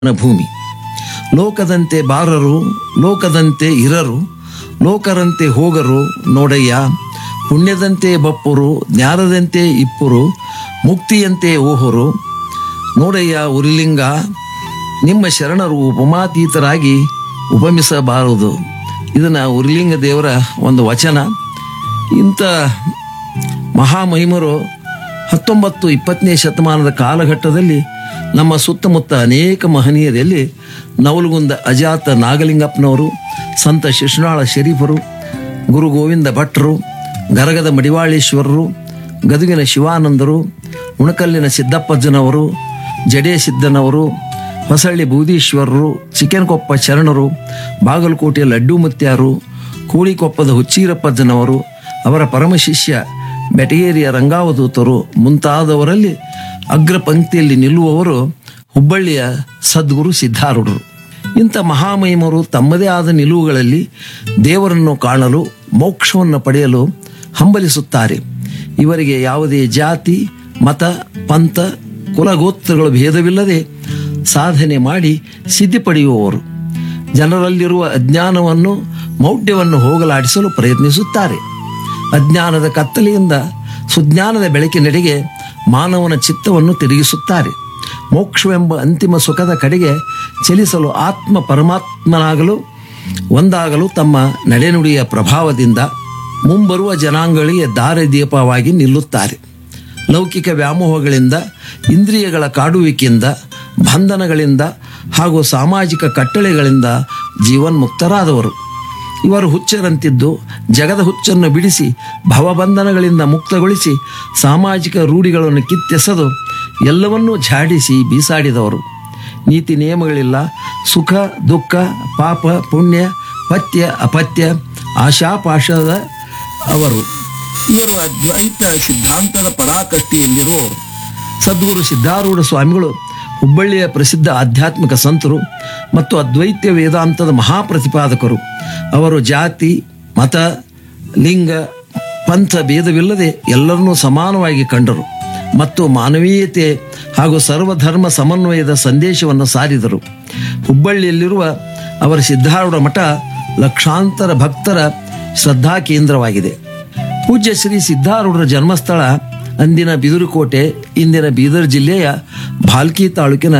ಭೂಮಿ ಲೋಕದಂತೆ ಬಾರರು ಲೋಕದಂತೆ ಇರರು ಲೋಕರಂತೆ ಹೋಗರು ನೋಡಯ್ಯ ಪುಣ್ಯದಂತೆ ಬಪ್ಪರು ಜ್ಞಾನದಂತೆ ಇಪ್ಪರು ಮುಕ್ತಿಯಂತೆ ಓಹರು ನೋಡಯ್ಯ ಉರಿಲಿಂಗ ನಿಮ್ಮ ಶರಣರು ಉಪಮಾತೀತರಾಗಿ ಉಪಮಿಸಬಾರದು ಇದನ್ನು ಉರಿಲಿಂಗ ದೇವರ ಒಂದು ವಚನ ಇಂಥ ಮಹಾಮಹಿಮರು ಹತ್ತೊಂಬತ್ತು ಇಪ್ಪತ್ತನೇ ಶತಮಾನದ ಕಾಲಘಟ್ಟದಲ್ಲಿ ನಮ್ಮ ಸುತ್ತಮುತ್ತ ಅನೇಕ ಮಹನೀಯರಲ್ಲಿ ನವಲಗುಂದ ಅಜಾತ ನಾಗಲಿಂಗಪ್ಪನವರು ಸಂತ ಶಿಶುನಾಳ ಶರೀಫರು ಗುರು ಗೋವಿಂದ ಭಟ್ರು ಗರಗದ ಮಡಿವಾಳೇಶ್ವರರು ಗದುಗಿನ ಶಿವಾನಂದರು ಉಣಕಲ್ಲಿನ ಸಿದ್ದಪ್ಪಜ್ಜನವರು ಜಡೇ ಸಿದ್ದನವರು ಹೊಸಳ್ಳಿ ಬೂದೀಶ್ವರರು ಚಿಕ್ಕನಕೊಪ್ಪ ಶರಣರು ಬಾಗಲಕೋಟೆಯ ಲಡ್ಡು ಮುತ್ಯಾರು ಕೂಳಿಕೊಪ್ಪದ ಹುಚ್ಚೀರಪ್ಪಜ್ಜನವರು ಅವರ ಪರಮಶಿಷ್ಯ ಬೆಟಗೇರಿಯ ರಂಗಾವಧೂತರು ಮುಂತಾದವರಲ್ಲಿ ಅಗ್ರ ಪಂಕ್ತಿಯಲ್ಲಿ ನಿಲ್ಲುವವರು ಹುಬ್ಬಳ್ಳಿಯ ಸದ್ಗುರು ಸಿದ್ಧಾರೂಢರು ಇಂಥ ಮಹಾಮಹಿಮರು ತಮ್ಮದೇ ಆದ ನಿಲುವುಗಳಲ್ಲಿ ದೇವರನ್ನು ಕಾಣಲು ಮೋಕ್ಷವನ್ನು ಪಡೆಯಲು ಹಂಬಲಿಸುತ್ತಾರೆ ಇವರಿಗೆ ಯಾವುದೇ ಜಾತಿ ಮತ ಪಂಥ ಕುಲಗೋತ್ರಗಳ ಭೇದವಿಲ್ಲದೆ ಸಾಧನೆ ಮಾಡಿ ಸಿದ್ಧಿ ಪಡೆಯುವವರು ಜನರಲ್ಲಿರುವ ಅಜ್ಞಾನವನ್ನು ಮೌಢ್ಯವನ್ನು ಹೋಗಲಾಡಿಸಲು ಪ್ರಯತ್ನಿಸುತ್ತಾರೆ ಅಜ್ಞಾನದ ಕತ್ತಲೆಯಿಂದ ಸುಜ್ಞಾನದ ಬೆಳಕಿನೆಡೆಗೆ ಮಾನವನ ಚಿತ್ತವನ್ನು ತಿರುಗಿಸುತ್ತಾರೆ ಮೋಕ್ಷವೆಂಬ ಅಂತಿಮ ಸುಖದ ಕಡೆಗೆ ಚಲಿಸಲು ಆತ್ಮ ಪರಮಾತ್ಮನಾಗಲು ಒಂದಾಗಲು ತಮ್ಮ ನಡೆನುಡಿಯ ಪ್ರಭಾವದಿಂದ ಮುಂಬರುವ ಜನಾಂಗಗಳಿಗೆ ದಾರಿದೀಪವಾಗಿ ನಿಲ್ಲುತ್ತಾರೆ ಲೌಕಿಕ ವ್ಯಾಮೋಹಗಳಿಂದ ಇಂದ್ರಿಯಗಳ ಕಾಡುವಿಕೆಯಿಂದ ಬಂಧನಗಳಿಂದ ಹಾಗೂ ಸಾಮಾಜಿಕ ಕಟ್ಟಳೆಗಳಿಂದ ಜೀವನ್ಮುಕ್ತರಾದವರು ಇವರು ಹುಚ್ಚರಂತಿದ್ದು ಜಗದ ಹುಚ್ಚನ್ನು ಬಿಡಿಸಿ ಭವಬಂಧನಗಳಿಂದ ಮುಕ್ತಗೊಳಿಸಿ ಸಾಮಾಜಿಕ ರೂಢಿಗಳನ್ನು ಕಿತ್ತೆಸೆದು ಎಲ್ಲವನ್ನೂ ಝಾಡಿಸಿ ಬೀಸಾಡಿದವರು ನೀತಿ ನಿಯಮಗಳಿಲ್ಲ ಸುಖ ದುಃಖ ಪಾಪ ಪುಣ್ಯ ಪಥ್ಯ ಅಪತ್ಯ ಆಶಾಪಾಶದ ಅವರು ಇವರು ಅದ್ವೈತ ಸಿದ್ಧಾಂತದ ಪರಾಕಷ್ಟಿ ಎಂದಿರುವವರು ಸದ್ಗುರು ಸಿದ್ಧಾರೂಢ ಸ್ವಾಮಿಗಳು ಹುಬ್ಬಳ್ಳಿಯ ಪ್ರಸಿದ್ಧ ಆಧ್ಯಾತ್ಮಿಕ ಸಂತರು ಮತ್ತು ಅದ್ವೈತ ವೇದಾಂತದ ಮಹಾಪ್ರತಿಪಾದಕರು ಅವರು ಜಾತಿ ಮತ ಲಿಂಗ ಪಂಥ ಭೇದವಿಲ್ಲದೆ ಎಲ್ಲರನ್ನೂ ಸಮಾನವಾಗಿ ಕಂಡರು ಮತ್ತು ಮಾನವೀಯತೆ ಹಾಗೂ ಸರ್ವಧರ್ಮ ಸಮನ್ವಯದ ಸಂದೇಶವನ್ನು ಸಾರಿದರು ಹುಬ್ಬಳ್ಳಿಯಲ್ಲಿರುವ ಅವರ ಸಿದ್ಧಾರೂಢ ಮಠ ಲಕ್ಷಾಂತರ ಭಕ್ತರ ಶ್ರದ್ಧಾ ಕೇಂದ್ರವಾಗಿದೆ ಪೂಜ್ಯ ಶ್ರೀ ಸಿದ್ಧಾರೂಢರ ಜನ್ಮಸ್ಥಳ ಅಂದಿನ ಬಿದುರುಕೋಟೆ ಇಂದಿನ ಬೀದರ್ ಜಿಲ್ಲೆಯ ಭಾಲ್ಕಿ ತಾಲೂಕಿನ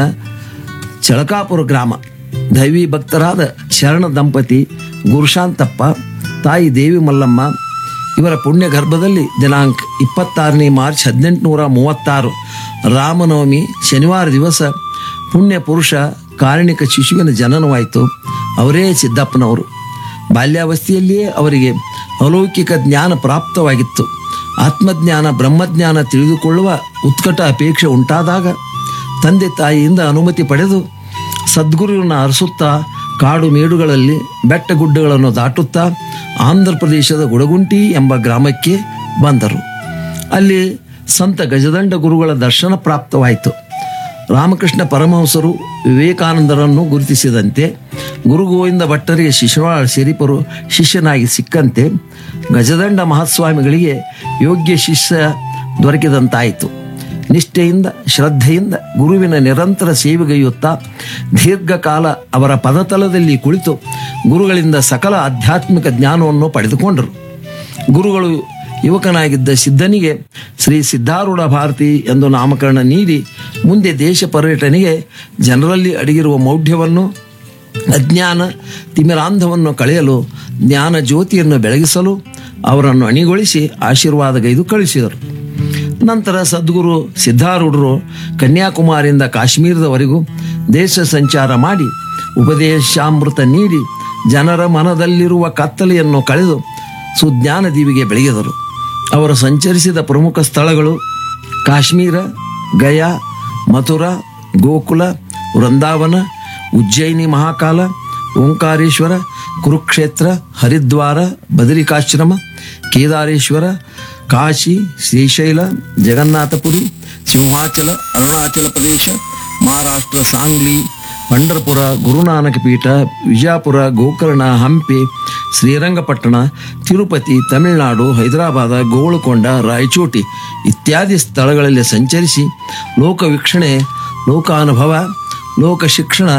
ಚಳಕಾಪುರ ಗ್ರಾಮ ದೈವಿ ಭಕ್ತರಾದ ಶರಣ ದಂಪತಿ ಗುರುಶಾಂತಪ್ಪ ತಾಯಿ ದೇವಿ ಮಲ್ಲಮ್ಮ ಇವರ ಪುಣ್ಯ ಗರ್ಭದಲ್ಲಿ ದಿನಾಂಕ ಇಪ್ಪತ್ತಾರನೇ ಮಾರ್ಚ್ ಹದಿನೆಂಟುನೂರ ಮೂವತ್ತಾರು ರಾಮನವಮಿ ಶನಿವಾರ ದಿವಸ ಪುಣ್ಯ ಪುರುಷ ಕಾರಣಿಕ ಶಿಶುವಿನ ಜನನವಾಯಿತು ಅವರೇ ಸಿದ್ದಪ್ಪನವರು ಬಾಲ್ಯಾವಸ್ಥೆಯಲ್ಲಿಯೇ ಅವರಿಗೆ ಅಲೌಕಿಕ ಜ್ಞಾನ ಪ್ರಾಪ್ತವಾಗಿತ್ತು ಆತ್ಮಜ್ಞಾನ ಬ್ರಹ್ಮಜ್ಞಾನ ತಿಳಿದುಕೊಳ್ಳುವ ಉತ್ಕಟ ಅಪೇಕ್ಷೆ ಉಂಟಾದಾಗ ತಂದೆ ತಾಯಿಯಿಂದ ಅನುಮತಿ ಪಡೆದು ಸದ್ಗುರುವನ್ನು ಅರಸುತ್ತಾ ಕಾಡು ಮೇಡುಗಳಲ್ಲಿ ಬೆಟ್ಟ ಗುಡ್ಡಗಳನ್ನು ದಾಟುತ್ತಾ ಆಂಧ್ರ ಪ್ರದೇಶದ ಗುಡಗುಂಟಿ ಎಂಬ ಗ್ರಾಮಕ್ಕೆ ಬಂದರು ಅಲ್ಲಿ ಸಂತ ಗಜದಂಡ ಗುರುಗಳ ದರ್ಶನ ಪ್ರಾಪ್ತವಾಯಿತು ರಾಮಕೃಷ್ಣ ಪರಮಹಂಸರು ವಿವೇಕಾನಂದರನ್ನು ಗುರುತಿಸಿದಂತೆ ಗುರು ಗೋವಿಂದ ಭಟ್ಟರಿಗೆ ಶಿಶುನಾಳ ಶರೀಫರು ಶಿಷ್ಯನಾಗಿ ಸಿಕ್ಕಂತೆ ಗಜದಂಡ ಮಹಾಸ್ವಾಮಿಗಳಿಗೆ ಯೋಗ್ಯ ಶಿಷ್ಯ ದೊರಕಿದಂತಾಯಿತು ನಿಷ್ಠೆಯಿಂದ ಶ್ರದ್ಧೆಯಿಂದ ಗುರುವಿನ ನಿರಂತರ ಸೇವೆಗೈಯುತ್ತಾ ದೀರ್ಘಕಾಲ ಅವರ ಪದತಲದಲ್ಲಿ ಕುಳಿತು ಗುರುಗಳಿಂದ ಸಕಲ ಆಧ್ಯಾತ್ಮಿಕ ಜ್ಞಾನವನ್ನು ಪಡೆದುಕೊಂಡರು ಗುರುಗಳು ಯುವಕನಾಗಿದ್ದ ಸಿದ್ಧನಿಗೆ ಶ್ರೀ ಸಿದ್ಧಾರೂಢ ಭಾರತಿ ಎಂದು ನಾಮಕರಣ ನೀಡಿ ಮುಂದೆ ದೇಶ ಪರ್ಯಟನೆಗೆ ಜನರಲ್ಲಿ ಅಡಗಿರುವ ಮೌಢ್ಯವನ್ನು ಅಜ್ಞಾನ ತಿಮಿರಾಂಧವನ್ನು ಕಳೆಯಲು ಜ್ಞಾನ ಜ್ಯೋತಿಯನ್ನು ಬೆಳಗಿಸಲು ಅವರನ್ನು ಅಣಿಗೊಳಿಸಿ ಆಶೀರ್ವಾದಗೈದು ಕಳಿಸಿದರು ನಂತರ ಸದ್ಗುರು ಸಿದ್ಧಾರೂಢರು ಕನ್ಯಾಕುಮಾರಿಯಿಂದ ಕಾಶ್ಮೀರದವರೆಗೂ ದೇಶ ಸಂಚಾರ ಮಾಡಿ ಉಪದೇಶಾಮೃತ ನೀಡಿ ಜನರ ಮನದಲ್ಲಿರುವ ಕತ್ತಲೆಯನ್ನು ಕಳೆದು ಸುಜ್ಞಾನ ದೀವಿಗೆ ಬೆಳೆಗಿದರು ಅವರು ಸಂಚರಿಸಿದ ಪ್ರಮುಖ ಸ್ಥಳಗಳು ಕಾಶ್ಮೀರ ಗಯಾ ಮಥುರಾ ಗೋಕುಲ ವೃಂದಾವನ ಉಜ್ಜಯಿನಿ ಮಹಾಕಾಲ ಓಂಕಾರೇಶ್ವರ ಕುರುಕ್ಷೇತ್ರ ಹರಿದ್ವಾರ ಬದರಿಕಾಶ್ರಮ ಕೇದಾರೇಶ್ವರ ಕಾಶಿ ಶ್ರೀಶೈಲ ಜಗನ್ನಾಥಪುರಿ ಸಿಂಹಾಚಲ ಅರುಣಾಚಲ ಪ್ರದೇಶ ಮಹಾರಾಷ್ಟ್ರ ಸಾಂಗ್ಲಿ ಪಂಡರಪುರ ಗುರುನಾನಕ ಪೀಠ ವಿಜಯಪುರ ಗೋಕರ್ಣ ಹಂಪಿ ಶ್ರೀರಂಗಪಟ್ಟಣ ತಿರುಪತಿ ತಮಿಳುನಾಡು ಹೈದರಾಬಾದ ಗೋಳುಕೊಂಡ ರಾಯಚೋಟಿ ಇತ್ಯಾದಿ ಸ್ಥಳಗಳಲ್ಲಿ ಸಂಚರಿಸಿ ಲೋಕವೀಕ್ಷಣೆ ಲೋಕಾನುಭವ ಲೋಕ ಶಿಕ್ಷಣ